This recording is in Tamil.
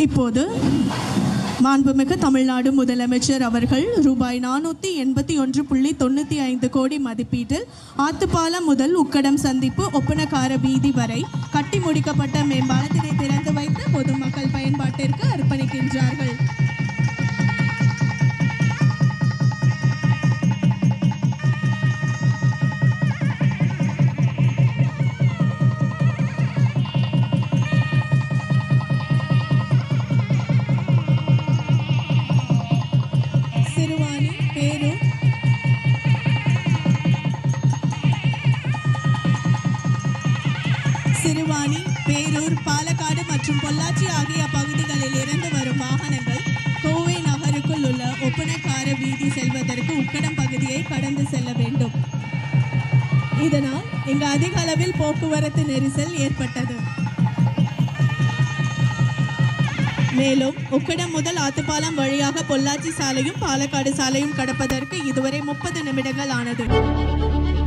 இப்போது மாண்புமிகு தமிழ்நாடு முதலமைச்சர் அவர்கள் ரூபாய் நானூற்றி எண்பத்தி ஒன்று புள்ளி தொண்ணூற்றி ஐந்து கோடி மதிப்பீட்டில் ஆத்துப்பாலம் முதல் உக்கடம் சந்திப்பு ஒப்பனக்கார வீதி வரை கட்டி முடிக்கப்பட்ட மேம்பாலத்தினை திறந்து வைத்து பொதுமக்கள் பயன்பாட்டிற்கு அர்ப்பணிக்கின்றார்கள் சிறுவாணி பேரூர் சிறுவாணி பேரூர் பாலக்காடு மற்றும் பொள்ளாச்சி ஆகிய பகுதிகளில் இருந்து வரும் வாகனங்கள் கோவை நகருக்குள் உள்ள ஒப்பனக்கார வீதி செல்வதற்கு உக்கடம் பகுதியை கடந்து செல்ல வேண்டும் இதனால் இங்கு அதிக அளவில் போக்குவரத்து நெரிசல் ஏற்பட்டது மேலும் உக்கடம் முதல் ஆத்துப்பாலம் வழியாக பொள்ளாச்சி சாலையும் பாலக்காடு சாலையும் கடப்பதற்கு இதுவரை முப்பது நிமிடங்கள் ஆனது